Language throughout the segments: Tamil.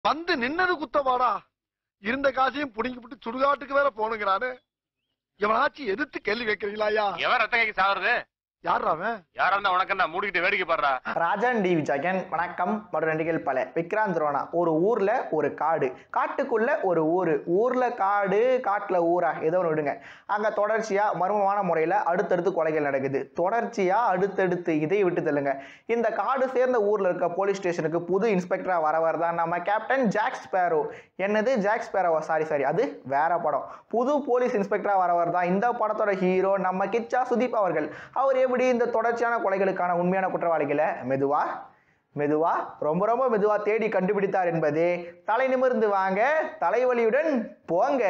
வந்து நின்னது குத்தவாடா இருந்த காசையும் புடிங்கி விட்டு சுடுகாட்டுக்கு வேற போனுங்கிறானு இவனாச்சும் எதிர்த்து கேள்வி கேட்கறீங்களா எவன் ரத்த கைக்கு சாகுறது யார் அவன் யாரா இருந்தா உனக்கு என்ன மூடிக்கிட்டு வேடிக்கை பாடுறா ராஜன் டி விஜயன் வணக்கம் மற்றும் நடிகள் பல விக்ராந்த் ரோனா ஒரு ஊர்ல ஒரு காடு காட்டுக்குள்ள ஒரு ஊர் ஊர்ல காடு காட்டுல ஊரா ஏதோ ஒன்று விடுங்க அங்க தொடர்ச்சியா மர்மமான முறையில அடுத்தடுத்து கொலைகள் நடக்குது தொடர்ச்சியா அடுத்தடுத்து இதை விட்டு தள்ளுங்க இந்த காடு சேர்ந்த ஊர்ல இருக்க போலீஸ் ஸ்டேஷனுக்கு புது இன்ஸ்பெக்டரா வரவர் தான் நம்ம கேப்டன் ஜாக் ஸ்பேரோ என்னது ஜாக் ஸ்பேரோவா சாரி சாரி அது வேற படம் புது போலீஸ் இன்ஸ்பெக்டரா வரவர் தான் இந்த படத்தோட ஹீரோ நம்ம கிச்சா சுதீப் அவர்கள் அவர் எப்படி இந்த தொடர்ச்சியான கொலைகளுக்கான உண்மையான குற்றவாளிகளை மெதுவா மெதுவா ரொம்ப ரொம்ப மெதுவா தேடி கண்டுபிடித்தார் என்பது தலை நிமிர்ந்து வாங்க தலைவலியுடன் போங்க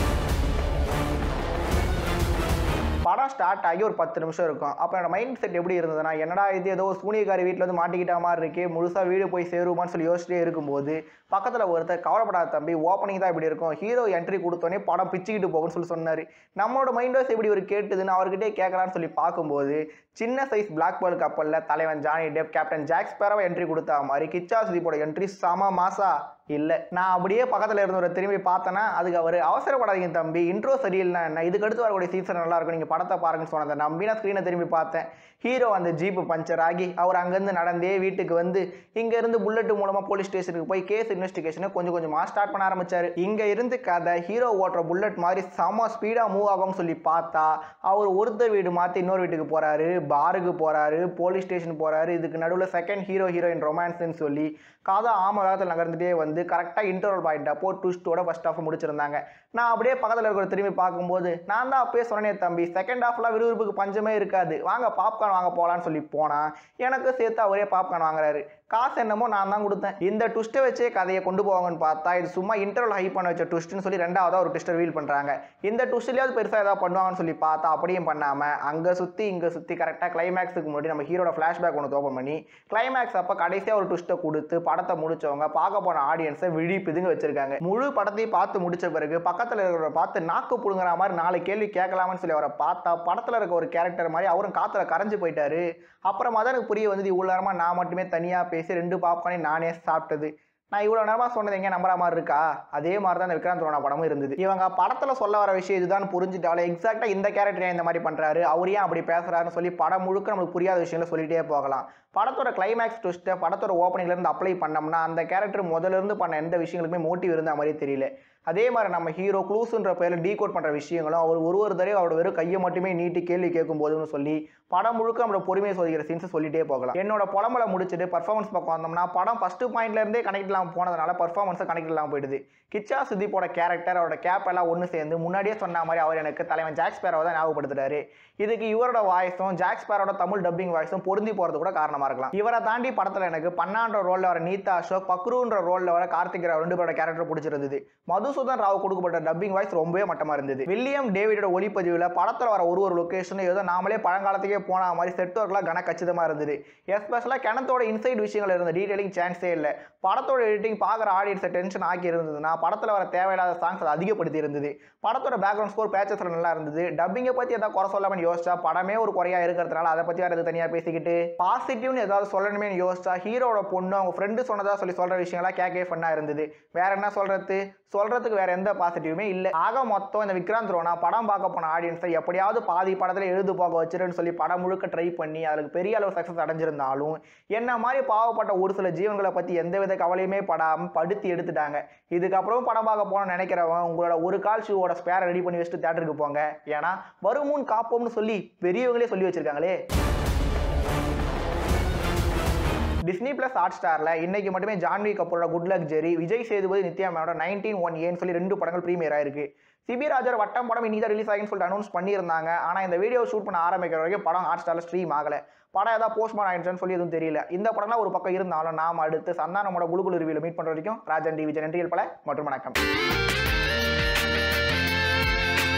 படம் ஸ்டார்ட் ஆகி ஒரு பத்து நிமிஷம் இருக்கும் அப்போ என்னோட மைண்ட் செட் எப்படி இருந்ததுன்னா என்னடா இது ஏதோ ஒரு சூனியக்காரி வீட்டில் வந்து மாட்டிக்கிட்ட மாதிரி இருக்கே முழுசாக வீடு போய் சேருமான்னு சொல்லி யோசிச்சுட்டே இருக்கும்போது பக்கத்தில் ஒருத்தர் கவலைப்படாத தம்பி ஓப்பனிங் தான் இப்படி இருக்கும் ஹீரோ என்ட்ரி கொடுத்தோன்னே படம் பிச்சுக்கிட்டு போகும்னு சொல்லி சொன்னார் நம்மளோட மைண்ட் வாய்ஸ் எப்படி ஒரு கேட்டுதுன்னு அவர்கிட்டே கேட்கலான்னு சொல்லி பார்க்கும்போது சின்ன சைஸ் பிளாக் பால் கப்பலில் தலைவன் ஜானி டெப் கேப்டன் ஜாக்ஸ் பேரவை என்ட்ரி கொடுத்தா மாதிரி கிச்சா சுதீப்போட என்ட்ரி சம மாசா இல்லை நான் அப்படியே பக்கத்தில் இருந்தவரை திரும்பி பார்த்தேன்னா அதுக்கு அவர் அவசரப்படாதீங்க தம்பி இன்ட்ரோ சரியில்லை என்ன இதுக்கு அடுத்து வரக்கூடிய சீசன் நல்லா இருக்கும் நீங்கள் படத்தை பாருங்கன்னு சொன்னதை நம்பி நான் ஸ்க்ரீனை திரும்பி பார்த்தேன் ஹீரோ அந்த ஜீப்பு பஞ்சர் ஆகி அவர் அங்கேருந்து நடந்தே வீட்டுக்கு வந்து இங்கேருந்து புல்லட் மூலமாக போலீஸ் ஸ்டேஷனுக்கு போய் கேஸ் இன்வெஸ்டிகேஷனை கொஞ்சம் கொஞ்சமாக ஸ்டார்ட் பண்ண ஆரம்பிச்சாரு இங்கே இருந்து கதை ஹீரோ ஓட்டுற புல்லட் மாதிரி செம ஸ்பீடாக மூவ் ஆகும்னு சொல்லி பார்த்தா அவர் ஒருத்தர் வீடு மாற்றி இன்னொரு வீட்டுக்கு போகிறாரு பாருக்கு போகிறாரு போலீஸ் ஸ்டேஷன் போகிறாரு இதுக்கு நடுவில் செகண்ட் ஹீரோ ஹீரோயின் ரொமான்ஸ்னு சொல்லி கதை ஆம வேகத்தில் நகர்ந்துட்டே வந்து கரெக்டாக இன்டர்வல் பாயிண்ட் அப்போ ட்விஸ்ட்டோட ஃபஸ்ட் ஹாஃப் முடிச்சிருந்தாங்க நான் அப்படியே பக்கத்தில் இருக்கிற திரும்பி பார்க்கும்போது நான் தான் அப்பயே சொன்னேனே தம்பி செகண்ட் ஹாஃப்லாம் விறுவிறுப்புக்கு பஞ்சமே இருக்காது வாங்க பாப்கார்ன் வாங்க போகலான்னு சொல்லி போனா எனக்கு சேர்த்து அவரே பாப்கார்ன் வாங்குறாரு காசு என்னமோ நான் தான் கொடுத்தேன் இந்த ட்விஸ்ட்டை வச்சே கதையை கொண்டு போவாங்கன்னு பார்த்தா இது சும்மா இன்டர்வல் ஹை பண்ண வச்ச ட்விஸ்ட்னு சொல்லி ரெண்டாவதாக ஒரு ட்விஸ்ட்டை வீல் பண்ணுறாங்க இந்த ட்விஸ்ட்லேயாவது பெருசாக ஏதாவது பண்ணுவாங்கன்னு சொல்லி பார்த்தா அப்படியும் பண்ணாமல் அங்கே சுற்றி இங்கே சுற்றி கரெக்டாக கிளைமேக்ஸுக்கு முன்னாடி நம்ம ஹீரோட ஃப்ளாஷ்பேக் ஒன்று ஓப்பன் பண்ணி கிளைமேக்ஸ் அப்போ கடைசியாக ஒரு ட்விஸ்ட்டை கொடுத்து படத்தை முடிச்சவங்க பார்க்க போன ஆடியன்ஸை விழிப்புதுங்க வச்சிருக்காங்க முழு படத்தையும் பார்த்து முடிச்ச பிறகு பக்கத்தில் இருக்கிறவரை பார்த்து நாக்கு புடுங்குற மாதிரி நாலு கேள்வி கேட்கலாமான்னு சொல்லி அவரை பார்த்தா படத்தில் இருக்க ஒரு கேரக்டர் மாதிரி அவரும் காற்றுல கரைஞ்சு போயிட்டாரு அப்புறமா தான் எனக்கு புரிய வந்தது இவ்வளோ நேரமாக நான் மட்டுமே தனியாக பேசி ரெண்டு பாப்கார்னையும் நானே சாப்பிட்டது நான் இவ்வளோ நேரமாக சொன்னது எங்கே நம்புற மாதிரி இருக்கா அதே மாதிரி தான் இந்த விக்ராந்த் ரோனா படமும் இருந்தது இவங்க படத்தில் சொல்ல வர விஷயம் இதுதான் புரிஞ்சுட்டாலே எக்ஸாக்டாக இந்த கேரக்டர் ஏன் இந்த மாதிரி பண்ணுறாரு அவர் ஏன் அப்படி பேசுறாருன்னு சொல்லி படம் முழுக்க நம்மளுக்கு புரியாத விஷயங்களை சொல்லிட்டே போகலாம் படத்தோட கிளைமேக்ஸ் ட்விஸ்ட்டை படத்தோட ஓப்பனிங்லேருந்து அப்ளை பண்ணோம்னா அந்த கேரக்டர் முதல்ல இருந்து பண்ண எந்த விஷயங்களுக்குமே மோட்டிவ் இருந்த மாதிரி தெரியல அதே மாதிரி நம்ம ஹீரோ க்ளூஸ்ன்ற பேரில் டீகோட் பண்ணுற விஷயங்களும் அவர் ஒரு ஒரு தடவை அவரோட வெறும் கையை மட்டுமே நீட்டி கேள்வி கேட்கும் போதுன்னு சொல்லி படம் முழுக்க நம்மளோட பொறுமையை சோதிக்கிற சீன்ஸ் சொல்லிட்டே போகலாம் என்னோட புலம்பலை முடிச்சுட்டு பர்ஃபார்மன்ஸ் பக்கம் வந்தோம்னா படம் ஃபஸ்ட்டு பாயிண்ட்லேருந்தே கனெக்ட் இல்லாமல் போனதுனால பர்ஃபார்மன்ஸை கனெக்ட் இல்லாமல் போயிடுது கிச்சா சுதீப்போட கேரக்டர் அவரோட கேப் எல்லாம் ஒன்று சேர்ந்து முன்னாடியே சொன்ன மாதிரி அவர் எனக்கு தலைவன் ஜாக்ஸ் பேரோவை தான் ஞாபகப்படுத்துறாரு இதுக்கு இவரோட வாய்ஸும் ஜாக்ஸ் பேரோட தமிழ் டப்பிங் வாய்ஸும் பொருந்தி போகிறது கூட காரணமாக இருக்கலாம் இவரை தாண்டி படத்தில் எனக்கு பன்னான்ற ரோலில் வர நீதா அசோக் பக்ரூன்ற ரோலில் வர கார்த்திக் ராவ் ரெண்டு பேரோட கேரக்டர் பிடிச்சிருந்தது மதுசூதன் ராவ் கொடுக்கப்பட்ட டப்பிங் வாய்ஸ் ரொம்பவே மட்டமாக இருந்தது வில்லியம் டேவிடோட ஒளிப்பதிவில் படத்தில் வர ஒரு ஒரு லொக்கேஷனும் ஏதோ நாமளே பழங்காலத்துக்கே போன மாதிரி செட் ஒர்க்லாம் கன கச்சிதமாக இருந்தது எஸ்பெஷலாக கிணத்தோட இன்சைட் விஷயங்கள் இருந்த டீடைலிங் சான்ஸே இல்லை படத்தோட எடிட்டிங் பார்க்குற ஆடியன்ஸை டென்ஷன் ஆக்கி இருந்ததுன்னா படத்தில் வர தேவையில்லாத சாங்ஸ் அதை அதிகப்படுத்தி இருந்தது படத்தோட பேக்ரவுண்ட் ஸ்கோர் பேச்சஸில் நல்லா இருந்தது டப்பிங்கை பற்றி எதாவது குறை சொல்லாமல் யோசிச்சா படமே ஒரு குறையாக இருக்கிறதுனால அதை பற்றி வேறு எது தனியாக பேசிக்கிட்டு பாசிட்டிவ்னு ஏதாவது சொல்லணுமே யோசிச்சா ஹீரோட பொண்ணு அவங்க ஃப்ரெண்டு சொன்னதா சொல்லி சொல்கிற விஷயங்கள்லாம் கேட்கவே ஃபன்னாக இருந்தது வேற என்ன சொல்கிறது சொல்கிறதுக்கு வேற எந்த பாசிட்டிவுமே இல்லை ஆக மொத்தம் இந்த விக்ராந்த் ரோனா படம் பார்க்க போன ஆடியன்ஸை எப்படியாவது பாதி படத்தில் எழுது போக வச்சிருன்னு சொல்லி படம் முழுக்க ட்ரை பண்ணி அதுக்கு பெரிய அளவு சக்ஸஸ் அடைஞ்சிருந்தாலும் என்ன மாதிரி பாவப்பட்ட ஒரு சில ஜீவன்களை பற்றி எந்தவித கவலையுமே படாமல் படுத்தி எடுத்துட்டாங்க இதுக்கப்புறம் படம் பார்க்க போகணும்னு நினைக்கிறவன் உங்களோட ஒரு கால் ஷூவோட ஸ்பேரை ரெடி பண்ணி வச்சுட்டு தேட்டருக்கு போங்க ஏன்னா வருமுன் காப்போம்னு சொல்லி பெரியவங்களே சொல்லி வச்சிருக்காங்களே டிஸ்னி பிளஸ் ஹாட் ஸ்டாரில் இன்னைக்கு மட்டுமே ஜான்வி கபூரோட good luck Jerry Vijay Sethupathi Nithya மேனோட நைன்டீன் ஒன் ஏன்னு சொல்லி ரெண்டு படங்கள் ப்ரீமியர் ஆயிருக்கு சிபி ராஜர் வட்டம் படம் இன்னி தான் ரிலீஸ் ஆகின்னு சொல்லிட்டு அனௌன்ஸ் பண்ணியிருந்தாங்க ஆனால் இந்த வீடியோ ஷூட் பண்ண ஆரம்பிக்கிற வரைக்கும் படம் ஹாட் ஸ்டாரில் ஸ்ட்ரீம் ஆகலை படம் ஏதாவது போஸ்ட்மார்ட் ஆயிடுச்சுன்னு சொல்லி எதுவும் தெரியல இந்த படம்லாம் ஒரு பக்கம் இருந்தாலும் நாம் அடுத்து சந்தானமோட குழுகுழு ரிவியில் மீட் பண்ணுற வரைக்கும் ராஜன் டி விஜய் நன்றிகள் பல மற்றும் வணக்கம்